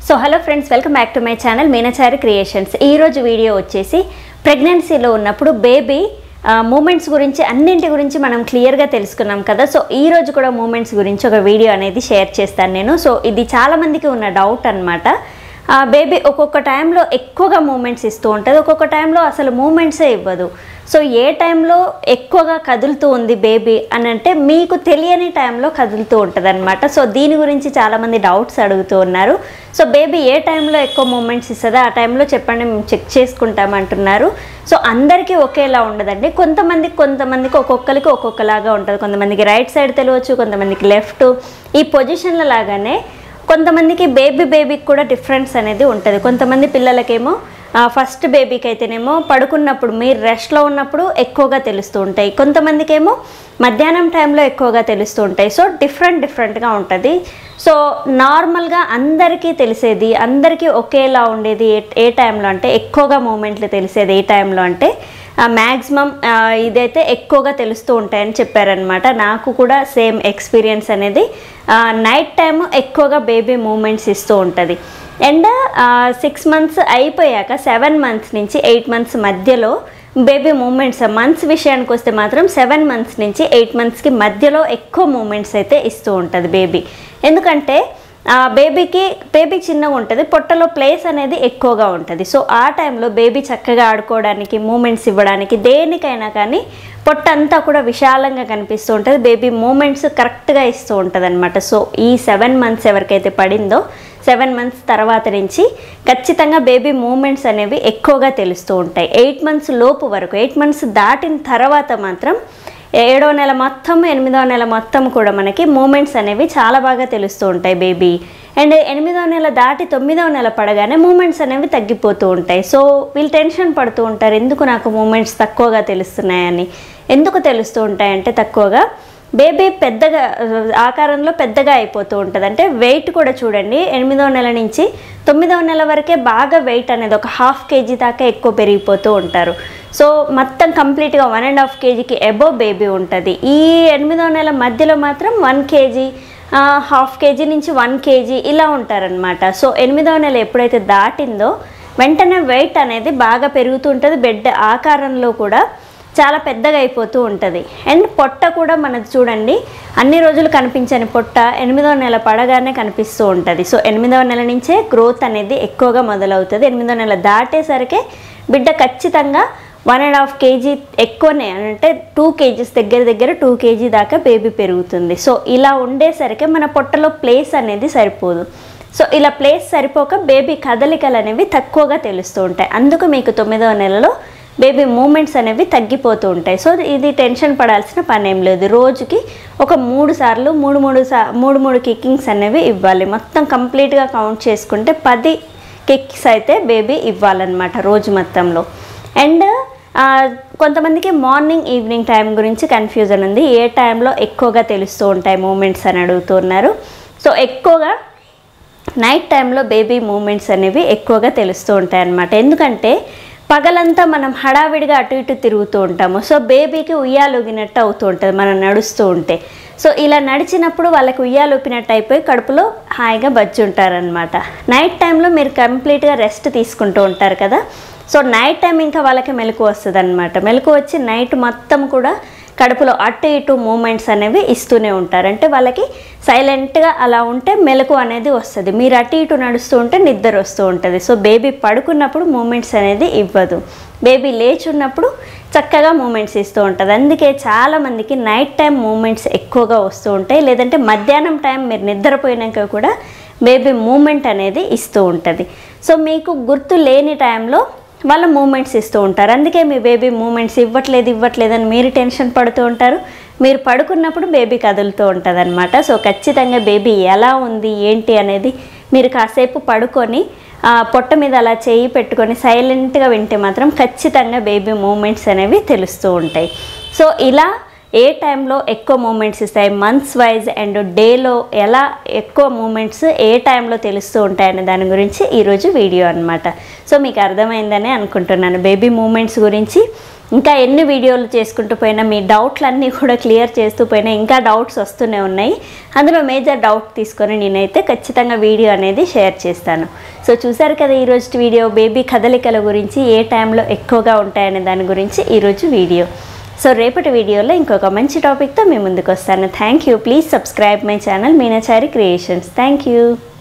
so hello friends welcome back to my channel Meenachari creations ఈరోజు video వచ్చేసి ప్రెగ్నెన్సీలో ఉన్నప్పుడు బేబీ మూమెంట్స్ గురించి అన్నింటి గురించి మనం క్లియర్గా తెలుసుకున్నాం కదా సో ఈ రోజు కూడా మూమెంట్స్ గురించి ఒక వీడియో అనేది షేర్ చేస్తాను నేను సో ఇది చాలామందికి ఉన్న డౌట్ అనమాట బేబీ ఒక్కొక్క టైంలో ఎక్కువగా మూమెంట్స్ ఇస్తూ ఉంటుంది ఒక్కొక్క టైంలో అసలు మూమెంట్సే ఇవ్వదు సో ఏ టైంలో ఎక్కువగా కదులుతూ ఉంది బేబీ అని అంటే మీకు తెలియని టైంలో కదులుతూ ఉంటుంది అనమాట సో దీని గురించి చాలామంది డౌట్స్ అడుగుతూ ఉన్నారు సో బేబీ ఏ టైంలో ఎక్కువ మూమెంట్స్ ఇస్తుందో ఆ టైంలో చెప్పండి మేము చెక్ చేసుకుంటామంటున్నారు సో అందరికీ ఒకేలా ఉండదండి కొంతమందికి కొంతమందికి ఒక్కొక్కరికి ఒక్కొక్కలాగా ఉంటుంది కొంతమందికి రైట్ సైడ్ తెలియవచ్చు కొంతమందికి లెఫ్ట్ ఈ పొజిషన్ల లాగానే కొంతమందికి బేబీ బేబీకి కూడా డిఫరెన్స్ అనేది ఉంటుంది కొంతమంది పిల్లలకేమో ఫస్ట్ బేబీకి అయితేనేమో పడుకున్నప్పుడు మీరు రెస్ట్లో ఉన్నప్పుడు ఎక్కువగా తెలుస్తూ ఉంటాయి కొంతమందికి ఏమో మధ్యాహ్నం టైంలో ఎక్కువగా తెలుస్తూ ఉంటాయి సో డిఫరెంట్ డిఫరెంట్గా ఉంటుంది సో నార్మల్గా అందరికీ తెలిసేది అందరికీ ఒకేలా ఉండేది ఏ ఏ టైంలో అంటే ఎక్కువగా మూమెంట్లు తెలిసేది ఏ టైంలో అంటే మ్యాక్సిమం ఇదైతే ఎక్కువగా తెలుస్తూ ఉంటాయని చెప్పారనమాట నాకు కూడా సేమ్ ఎక్స్పీరియన్స్ అనేది నైట్ టైం ఎక్కువగా బేబీ మూమెంట్స్ ఇస్తూ ఉంటుంది అండ్ సిక్స్ మంత్స్ అయిపోయాక సెవెన్ మంత్స్ నుంచి ఎయిట్ మంత్స్ మధ్యలో బేబీ మూమెంట్స్ మంత్స్ విషయానికి వస్తే మాత్రం సెవెన్ మంత్స్ నుంచి ఎయిట్ మంత్స్కి మధ్యలో ఎక్కువ మూమెంట్స్ అయితే ఇస్తూ ఉంటుంది బేబీ ఎందుకంటే బేబీకి బేబీ చిన్నగా ఉంటుంది పొట్టలో ప్లేస్ అనేది ఎక్కువగా ఉంటుంది సో ఆ టైంలో బేబీ చక్కగా ఆడుకోవడానికి మూమెంట్స్ ఇవ్వడానికి దేనికైనా కానీ పొట్ట అంతా కూడా విశాలంగా కనిపిస్తూ ఉంటుంది బేబీ మూమెంట్స్ కరెక్ట్గా ఇస్తూ ఉంటుంది అనమాట సో ఈ సెవెన్ మంత్స్ ఎవరికైతే పడిందో సెవెన్ మంత్స్ తర్వాత నుంచి ఖచ్చితంగా బేబీ మూమెంట్స్ అనేవి ఎక్కువగా తెలుస్తూ ఉంటాయి ఎయిట్ మంత్స్ లోపు వరకు ఎయిట్ మంత్స్ దాటిన తర్వాత మాత్రం ఏడో నెల మొత్తం ఎనిమిదో నెల మొత్తం కూడా మనకి మూమెంట్స్ అనేవి చాలా బాగా తెలుస్తూ ఉంటాయి బేబీ అండ్ ఎనిమిదో నెల దాటి తొమ్మిదో నెల పడగానే మూమెంట్స్ అనేవి తగ్గిపోతూ ఉంటాయి సో వీళ్ళు టెన్షన్ పడుతూ ఉంటారు ఎందుకు నాకు మూమెంట్స్ తక్కువగా తెలుస్తున్నాయని ఎందుకు తెలుస్తూ ఉంటాయంటే తక్కువగా బేబీ పెద్దగా ఆకారంలో పెద్దగా అయిపోతూ ఉంటుంది అంటే వెయిట్ కూడా చూడండి ఎనిమిదవ నెల నుంచి తొమ్మిదవ నెల వరకే బాగా వెయిట్ అనేది ఒక హాఫ్ కేజీ దాకా ఎక్కువ పెరిగిపోతూ ఉంటారు సో మొత్తం కంప్లీట్గా వన్ అండ్ హాఫ్ కేజీకి ఎబో బేబీ ఉంటుంది ఈ ఎనిమిదవ నెల మధ్యలో మాత్రం వన్ కేజీ హాఫ్ కేజీ నుంచి వన్ కేజీ ఇలా ఉంటారనమాట సో ఎనిమిదవ నెల ఎప్పుడైతే దాటిందో వెంటనే వెయిట్ అనేది బాగా పెరుగుతూ ఉంటుంది బెడ్ ఆకారంలో కూడా చాలా పెద్దగా అయిపోతూ ఉంటుంది అండ్ పొట్ట కూడా మనది చూడండి అన్ని రోజులు కనిపించని పొట్ట ఎనిమిదవ నెల పడగానే కనిపిస్తూ ఉంటుంది సో ఎనిమిదవ నెల నుంచే గ్రోత్ అనేది ఎక్కువగా మొదలవుతుంది ఎనిమిదవ నెల దాటేసరికి బిడ్డ ఖచ్చితంగా వన్ అండ్ హాఫ్ కేజీ ఎక్కువనే అంటే టూ కేజీస్ దగ్గర దగ్గర టూ కేజీ దాకా బేబీ పెరుగుతుంది సో ఇలా ఉండేసరికి మన పొట్టలో ప్లేస్ అనేది సరిపోదు సో ఇలా ప్లేస్ సరిపోక బేబీ కదలికలు అనేవి తక్కువగా తెలుస్తూ ఉంటాయి అందుకు మీకు తొమ్మిదవ నెలలో బేబీ మూమెంట్స్ అనేవి తగ్గిపోతూ ఉంటాయి సో ఇది టెన్షన్ పడాల్సిన పని ఏం లేదు రోజుకి ఒక మూడు సార్లు మూడు మూడు సా మూడు మూడు కిక్కింగ్స్ అనేవి ఇవ్వాలి మొత్తం కంప్లీట్గా కౌంట్ చేసుకుంటే పది కిక్స్ అయితే బేబీ ఇవ్వాలన్నమాట రోజు మొత్తంలో అండ్ కొంతమందికి మార్నింగ్ ఈవినింగ్ టైం గురించి కన్ఫ్యూజన్ ఉంది ఏ టైంలో ఎక్కువగా తెలుస్తూ ఉంటాయి మూమెంట్స్ అని అడుగుతున్నారు సో ఎక్కువగా నైట్ టైంలో బేబీ మూమెంట్స్ అనేవి ఎక్కువగా తెలుస్తూ ఉంటాయి అన్నమాట ఎందుకంటే పగలంతా మనం హడావిడిగా అటు ఇటు తిరుగుతూ ఉంటాము సో బేబీకి ఉయ్యాలుగినట్టు అవుతూ ఉంటుంది మనం నడుస్తూ ఉంటే సో ఇలా నడిచినప్పుడు వాళ్ళకి ఉయ్యాలూపినట్టు అయిపోయి కడుపులో హాయిగా బజ్జి ఉంటారనమాట నైట్ టైంలో మీరు కంప్లీట్గా రెస్ట్ తీసుకుంటూ ఉంటారు కదా సో నైట్ టైం ఇంకా వాళ్ళకి మెలకు వస్తుంది అనమాట మెలకు వచ్చి నైట్ మొత్తం కూడా కడుపులో అటు ఇటు మూమెంట్స్ అనేవి ఇస్తూనే ఉంటారు అంటే వాళ్ళకి సైలెంట్గా అలా ఉంటే మెలకు అనేది వస్తుంది మీరు అటు ఇటు నడుస్తూ ఉంటే నిద్ర వస్తూ ఉంటుంది సో బేబీ పడుకున్నప్పుడు మూమెంట్స్ అనేది ఇవ్వదు బేబీ లేచి ఉన్నప్పుడు చక్కగా మూమెంట్స్ ఇస్తూ ఉంటుంది అందుకే చాలామందికి నైట్ టైం మూమెంట్స్ ఎక్కువగా వస్తూ ఉంటాయి లేదంటే మధ్యాహ్నం టైం మీరు నిద్రపోయినాక కూడా బేబీ మూమెంట్ అనేది ఇస్తూ ఉంటుంది సో మీకు గుర్తు లేని టైంలో వాళ్ళ మూమెంట్స్ ఇస్తూ ఉంటారు అందుకే మీ బేబీ మూమెంట్స్ ఇవ్వట్లేదు ఇవ్వట్లేదు అని మీరు టెన్షన్ పడుతూ ఉంటారు మీరు పడుకున్నప్పుడు బేబీ కదులుతూ ఉంటుంది అనమాట సో ఖచ్చితంగా బేబీ ఎలా ఉంది ఏంటి అనేది మీరు కాసేపు పడుకొని పొట్ట మీద అలా చేయి పెట్టుకొని సైలెంట్గా వింటే మాత్రం ఖచ్చితంగా బేబీ మూమెంట్స్ అనేవి తెలుస్తూ ఉంటాయి సో ఇలా ఏ టైంలో ఎక్కువ మూమెంట్స్ ఇస్తాయి మంత్స్ వైజ్ అండ్ డేలో ఎలా ఎక్కువ మూమెంట్స్ ఏ టైంలో తెలుస్తూ ఉంటాయనే దాని గురించి ఈరోజు వీడియో అనమాట సో మీకు అర్థమైందని అనుకుంటున్నాను బేబీ మూమెంట్స్ గురించి ఇంకా ఎన్ని వీడియోలు చేసుకుంటూ పోయినా మీ డౌట్లన్నీ కూడా క్లియర్ చేస్తూ పోయినా ఇంకా డౌట్స్ వస్తూనే ఉన్నాయి అందులో మేజర్ డౌట్ తీసుకొని నేనైతే ఖచ్చితంగా వీడియో అనేది షేర్ చేస్తాను సో చూసారు కదా ఈరోజు వీడియో బేబీ కదలికల గురించి ఏ టైంలో ఎక్కువగా ఉంటాయనే దాని గురించి ఈరోజు వీడియో సో రేపటి వీడియోలో ఇంకొక మంచి టాపిక్తో మీ ముందుకు వస్తాను thank you please subscribe my channel Meenachari creations thank you